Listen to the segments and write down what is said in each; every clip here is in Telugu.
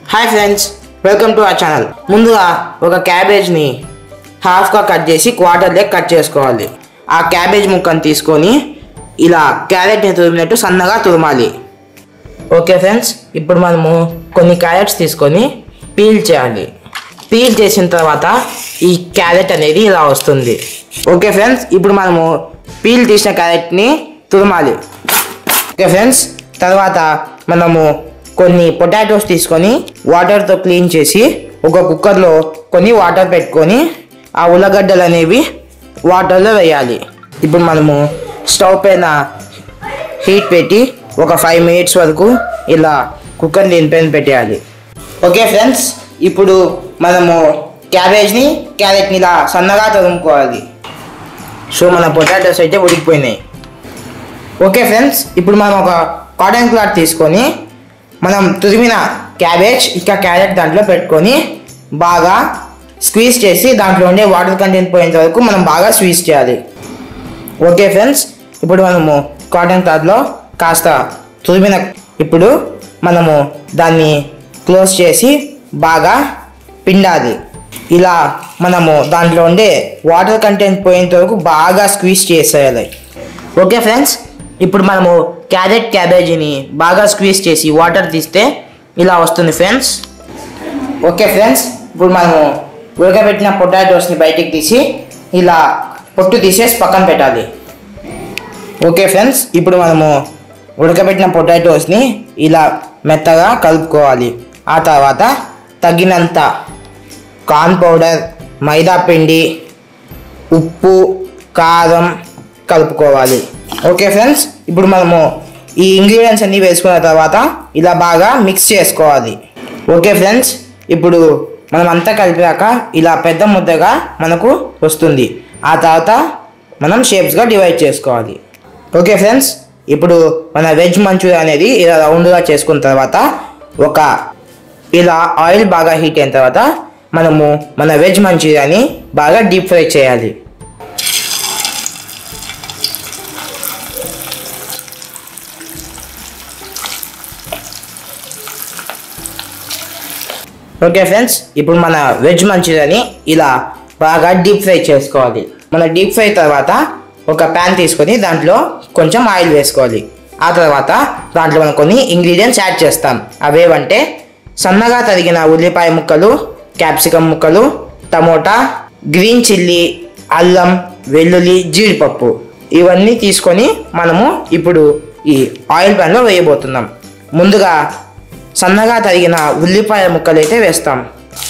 hi friends welcome to our channel ముందుగా ఒక క్యాబేజ్ని హాఫ్గా కట్ చేసి క్వార్టర్ లెగ్ కట్ చేసుకోవాలి ఆ క్యాబేజ్ ముక్కను తీసుకొని ఇలా క్యారెట్ని తురిమినట్టు సన్నగా తురమాలి ఓకే ఫ్రెండ్స్ ఇప్పుడు మనము కొన్ని క్యారెట్స్ తీసుకొని పీల్ చేయాలి పీల్ చేసిన తర్వాత ఈ క్యారెట్ అనేది ఇలా వస్తుంది ఓకే ఫ్రెండ్స్ ఇప్పుడు మనము పీల్ తీసిన క్యారెట్ని తురమాలి ఓకే ఫ్రెండ్స్ తర్వాత మనము కొన్ని పొటాటోస్ తీసుకొని వాటర్తో క్లీన్ చేసి ఒక కుక్కర్లో కొన్ని వాటర్ పెట్టుకొని ఆ ఉల్లగడ్డలు అనేవి వాటర్లో వేయాలి ఇప్పుడు మనము స్టవ్ పైన హీట్ పెట్టి ఒక ఫైవ్ మినిట్స్ వరకు ఇలా కుక్కర్ దీనిపైన పెట్టేయాలి ఓకే ఫ్రెండ్స్ ఇప్పుడు మనము క్యాబేజ్ని క్యారెట్ని ఇలా సన్నగా తరుముకోవాలి సో మన పొటాటోస్ అయితే ఉడికిపోయినాయి ఓకే ఫ్రెండ్స్ ఇప్పుడు మనం ఒక కాటన్ క్లాత్ తీసుకొని మనం తురిమిన క్యాబేజ్ ఇంకా క్యారెట్ దాంట్లో పెట్టుకొని బాగా స్క్వీజ్ చేసి దాంట్లో ఉండే వాటర్ కంటెంట్ పోయేంత వరకు మనం బాగా స్క్వీజ్ చేయాలి ఓకే ఫ్రెండ్స్ ఇప్పుడు మనము కాటన్ క్లాత్లో కాస్త తురిమిన ఇప్పుడు మనము దాన్ని క్లోజ్ చేసి బాగా పిండాలి ఇలా మనము దాంట్లో ఉండే వాటర్ కంటెంట్ పోయేంత వరకు బాగా స్క్వీజ్ చేసేయాలి ఓకే ఫ్రెండ్స్ ఇప్పుడు మనము క్యారెట్ క్యాబేజీని బాగా స్క్వీజ్ చేసి వాటర్ తీస్తే ఇలా వస్తుంది ఫ్రెండ్స్ ఓకే ఫ్రెండ్స్ ఇప్పుడు మనము ఉడకబెట్టిన పొటాటోస్ని బయటికి తీసి ఇలా పొట్టు తీసేసి పక్కన పెట్టాలి ఓకే ఫ్రెండ్స్ ఇప్పుడు మనము ఉడకబెట్టిన పొటాటోస్ని ఇలా మెత్తగా కలుపుకోవాలి ఆ తర్వాత తగినంత కార్న్ పౌడర్ మైదా పిండి ఉప్పు కారం కలుపుకోవాలి ఓకే ఫ్రెండ్స్ ఇప్పుడు మనము ఈ ఇంగ్రీడియంట్స్ అన్నీ వేసుకున్న తర్వాత ఇలా బాగా మిక్స్ చేసుకోవాలి ఓకే ఫ్రెండ్స్ ఇప్పుడు మనం అంతా కలిపాక ఇలా పెద్ద ముద్దగా మనకు వస్తుంది ఆ తర్వాత మనం షేప్స్గా డివైడ్ చేసుకోవాలి ఓకే ఫ్రెండ్స్ ఇప్పుడు మన వెజ్ మంచూరియా అనేది ఇలా రౌండ్గా చేసుకున్న తర్వాత ఒక ఇలా ఆయిల్ బాగా హీట్ అయిన తర్వాత మనము మన వెజ్ మంచూరియాని బాగా డీప్ ఫ్రై చేయాలి ఓకే ఫ్రెండ్స్ ఇప్పుడు మన వెజ్ మంచూరియాని ఇలా బాగా డీప్ ఫ్రై చేసుకోవాలి మన డీప్ ఫ్రై తర్వాత ఒక ప్యాన్ తీసుకొని దాంట్లో కొంచెం ఆయిల్ వేసుకోవాలి ఆ తర్వాత దాంట్లో మనం కొన్ని ఇంగ్రీడియంట్స్ యాడ్ చేస్తాం అవేవంటే సన్నగా తరిగిన ఉల్లిపాయ ముక్కలు క్యాప్సికమ్ ముక్కలు టమోటా గ్రీన్ చిల్లీ అల్లం వెల్లుల్లి జీడిపప్పు ఇవన్నీ తీసుకొని మనము ఇప్పుడు ఈ ఆయిల్ ప్యాన్లో వేయబోతున్నాం ముందుగా సన్నగా తరిగిన ఉల్లిపాయ ముక్కలు అయితే వేస్తాం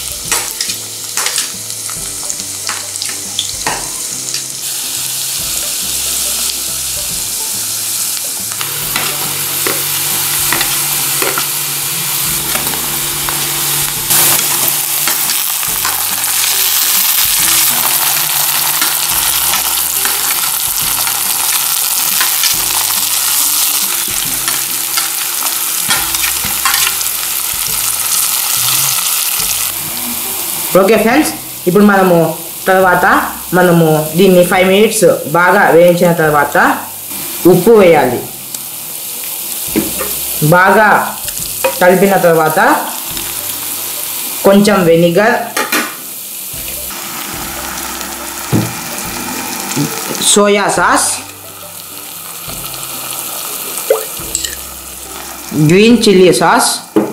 ఓకే ఫ్రెండ్స్ ఇప్పుడు మనము తర్వాత మనము దీన్ని ఫైవ్ మినిట్స్ బాగా వేయించిన తర్వాత ఉప్పు వేయాలి బాగా కలిపిన తర్వాత కొంచెం vinegar soya sauce green chilli sauce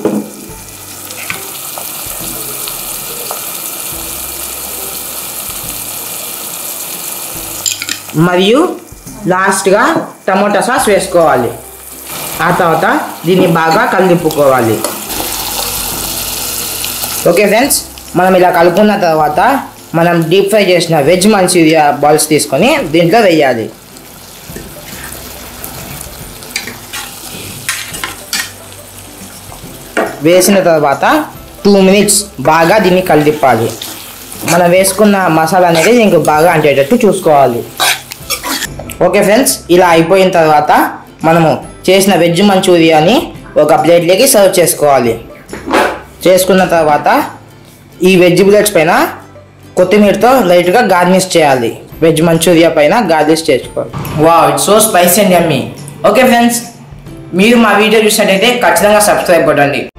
మరియు లాస్ట్గా టమోటా సాస్ వేసుకోవాలి ఆ తర్వాత దీన్ని బాగా కలిపుకోవాలి ఓకే ఫ్రెండ్స్ మనం ఇలా కలుపుకున్న తర్వాత మనం డీప్ ఫ్రై చేసిన వెజ్ మంచూరియా బాల్స్ తీసుకొని దీంట్లో వేయాలి వేసిన తర్వాత టూ మినిట్స్ బాగా దీన్ని కలిపాలి మనం వేసుకున్న మసాలా అనేది దీనికి బాగా అంటేటట్టు చూసుకోవాలి ఓకే ఫ్రెండ్స్ ఇలా అయిపోయిన తర్వాత మనము చేసిన వెజ్ మంచూరియాని ఒక ప్లేట్లోకి సర్వ్ చేసుకోవాలి చేసుకున్న తర్వాత ఈ వెజ్ బుల్లెట్స్ పైన కొత్తిమీరతో లైట్గా గార్నిష్ చేయాలి వెజ్ మంచూరియా పైన గార్నిష్ చేసుకోవాలి వా it's so spicy and yummy okay friends మీరు మా వీడియో చూసినట్టయితే ఖచ్చితంగా సబ్స్క్రైబ్ కొట్టండి